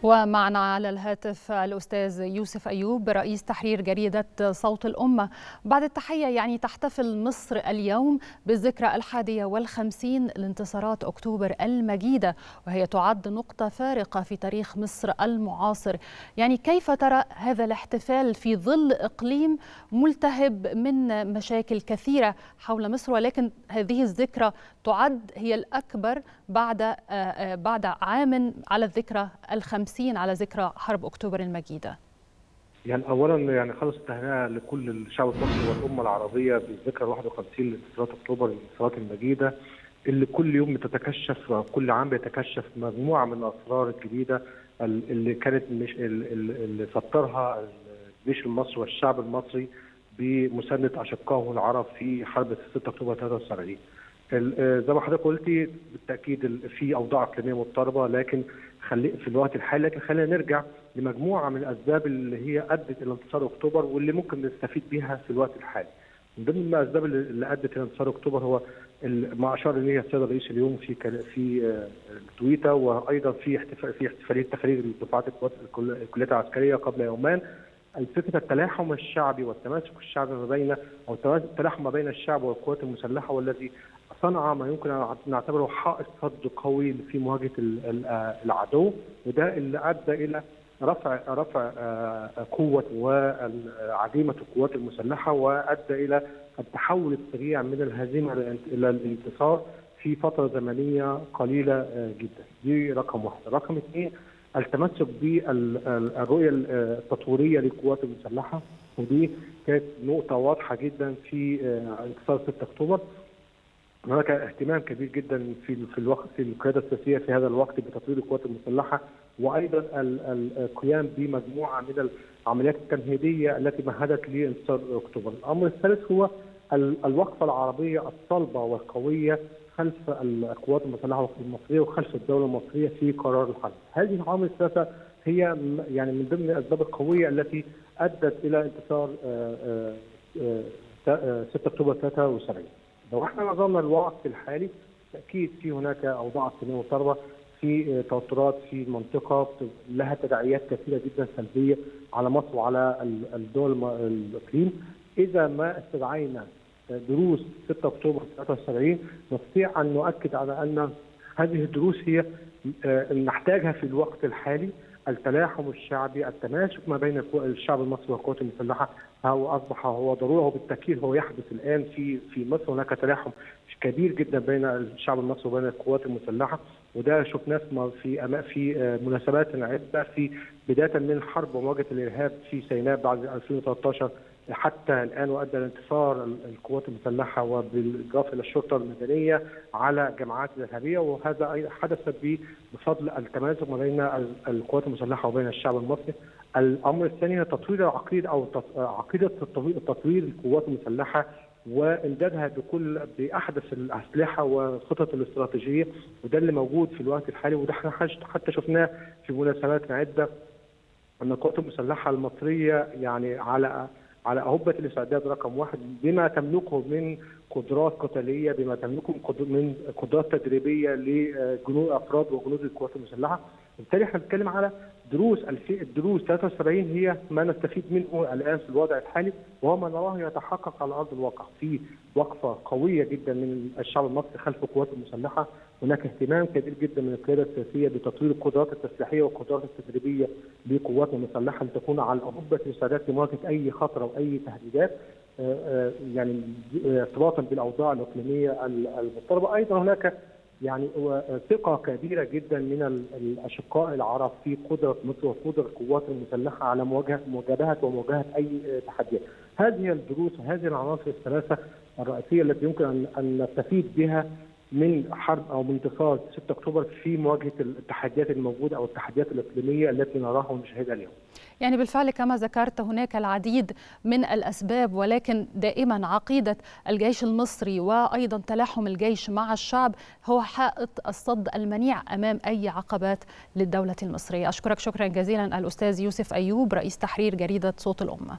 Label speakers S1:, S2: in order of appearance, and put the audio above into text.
S1: ومعنا على الهاتف الأستاذ يوسف أيوب رئيس تحرير جريدة صوت الأمة بعد التحية يعني تحتفل مصر اليوم بالذكرى الحادية والخمسين لانتصارات أكتوبر المجيدة وهي تعد نقطة فارقة في تاريخ مصر المعاصر يعني كيف ترى هذا الاحتفال في ظل إقليم ملتهب من مشاكل كثيرة حول مصر ولكن هذه الذكرى تعد هي الأكبر بعد بعد عام على الذكرى الخمسين على ذكرى حرب أكتوبر المجيدة
S2: يعني اولا يعني خلص التهنئه لكل الشعب المصري والامه العربيه بالذكرى 51 لانتصارات اكتوبر الانتصارات المجيده اللي كل يوم بتتكشف كل عام بيتكشف مجموعه من الاسرار الجديده اللي كانت مش اللي سطرها الجيش المصري والشعب المصري بمسانده اشقائه العرب في حرب 6 اكتوبر 73 زي ما حضرتك قلتي بالتاكيد في اوضاع اقليميه مضطربه لكن خلي في الوقت الحالي لكن خلينا نرجع لمجموعه من الاسباب اللي هي ادت الى انتصار اكتوبر واللي ممكن نستفيد بيها في الوقت الحالي. من ضمن الاسباب اللي ادت الى انتصار اكتوبر هو ما اشار اليه السيد الرئيس اليوم في في تويتر وايضا في احتفال في احتفاليه تخريج دفعات الكليات العسكريه قبل يومين فكره التلاحم الشعبي والتماسك الشعبي ما بين او التلاحم ما بين الشعب والقوات المسلحه والذي صنع ما يمكن ان نعتبره حائط صد قوي في مواجهه العدو وده اللي ادى الى رفع رفع قوه وعديمه القوات المسلحه وادى الى التحول السريع من الهزيمه الى الانتصار في فتره زمنيه قليله جدا دي رقم واحد رقم اثنين التمسك بالرؤيه التطويريه للقوات المسلحه ودي كانت نقطه واضحه جدا في انتصار 6 اكتوبر هناك اهتمام كبير جدا في في الوقت في القياده السياسيه في هذا الوقت بتطوير القوات المسلحه وايضا القيام بمجموعه من العمليات التمهيديه التي مهدت لانتصار اكتوبر. الامر الثالث هو الوقفه العربيه الصلبه والقويه خلف القوات المسلحه المصريه وخلف الدوله المصريه في قرار الحرب. هذه العوامل الثلاثه هي يعني من ضمن الاسباب القويه التي ادت الى انتصار 6 اكتوبر 73. لو احنا نظرنا للوقت الحالي اكيد في هناك اوضاع اقليميه مضطربه في توترات في المنطقه لها تداعيات كثيره جدا سلبيه على مصر وعلى الدول الاقليم اذا ما استدعينا دروس 6 اكتوبر 73 نستطيع ان نؤكد على ان هذه الدروس هي نحتاجها في الوقت الحالي التلاحم الشعبي التماسك ما بين الشعب المصري والقوات المسلحه هو اصبح هو ضروره وبالتاكيد هو يحدث الان في في مصر هناك تلاحم كبير جدا بين الشعب المصري وبين القوات المسلحه وده شفناه في في مناسبات عده في بدايه من حرب ومواجهه الارهاب في سيناء بعد 2013 حتى الان وادى لانتصار القوات المسلحه وبالاضافه الى الشرطه المدنيه على جماعات الارهابيه وهذا حدث بفضل التماسك ما بين القوات المسلحه وبين الشعب المصري. الامر الثاني هو تطوير العقيده او عقيده تطوير القوات المسلحه وامدادها بكل باحدث الاسلحه والخطط الاستراتيجيه وده اللي موجود في الوقت الحالي وده احنا حتى شفناه في مناسبات عده ان القوات المسلحه المصريه يعني على على أهبة الاستعداد رقم واحد بما تملكه من قدرات قتالية بما تملكه من قدرات تدريبية لجنود أفراد وجنود القوات المسلحة بالتالي احنا بنتكلم على دروس الدروس 73 هي ما نستفيد منه الان في الوضع الحالي وهو ما نراه يتحقق على ارض الواقع في وقفه قويه جدا من الشعب المصري خلف القوات المسلحه هناك اهتمام كبير جدا من القياده السياسيه بتطوير القدرات التسليحيه والقدرات التدريبيه لقواتنا المسلحه لتكون على أهبة الاستعداد لمواجهه اي خطر او اي تهديدات يعني ارتباطا بالاوضاع الاقليميه المضطربه ايضا هناك يعني ثقه كبيره جدا من الاشقاء العرب في قدره مصر وقدره القوات المسلحه على مواجهه مواجهه ومواجهه اي تحديات. هذه الدروس وهذه العناصر الثلاثه الرئيسيه التي يمكن ان نستفيد بها من حرب او من انتصار 6 اكتوبر في مواجهه التحديات الموجوده او التحديات الاقليميه التي نراها ونشاهدها اليوم.
S1: يعني بالفعل كما ذكرت هناك العديد من الاسباب ولكن دائما عقيده الجيش المصري وايضا تلاحم الجيش مع الشعب هو حائط الصد المنيع امام اي عقبات للدوله المصريه. اشكرك شكرا جزيلا الاستاذ يوسف ايوب رئيس تحرير جريده صوت الامه.